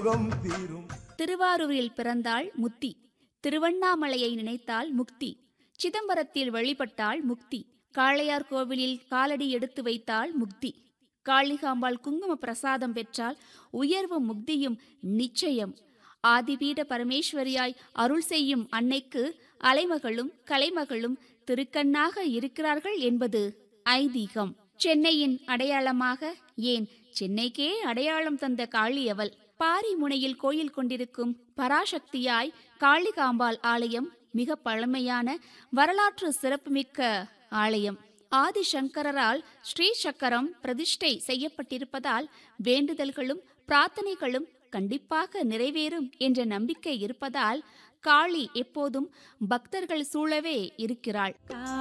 ரோகம் தீரும் திருவாரூரில் பிறந்தாள் முத்தி திருவண்ணாமலையை நினைத்தால் முக்தி சிதம்பரத்தில் வழிபட்டால் முக்தி காளையார் கோவிலில் காலடி எடுத்து வைத்தால் முக்தி காளிகாம்பாள் குங்கும பிரசாதம் பெற்றால் உயர்வும் முக்தியும் நிச்சயம் ஆதிபீட பரமேஸ்வரியாய் அருள் செய்யும் அன்னைக்கு அலைமகளும் கலைமகளும் திருக்கண்ணாக இருக்கிறார்கள் என்பது ஐதீகம் சென்னையின் அடையாளமாக ஏன் சென்னைக்கே அடையாளம் தந்த காளியவள் பாரிமுனையில் கோயில் கொண்டிருக்கும் பராசக்தியாய் காளிகாம்பாள் ஆலயம் மிக பழமையான வரலாற்று சிறப்புமிக்க ஆலயம் ஆதிசங்கரால் ஸ்ரீ சக்கரம் பிரதிஷ்டை செய்யப்பட்டிருப்பதால் வேண்டுதல்களும் பிரார்த்தனைகளும் கண்டிப்பாக நிறைவேறும் என்ற நம்பிக்கை இருப்பதால் காளி எப்போதும் பக்தர்கள் சூழவே இருக்கிறாள்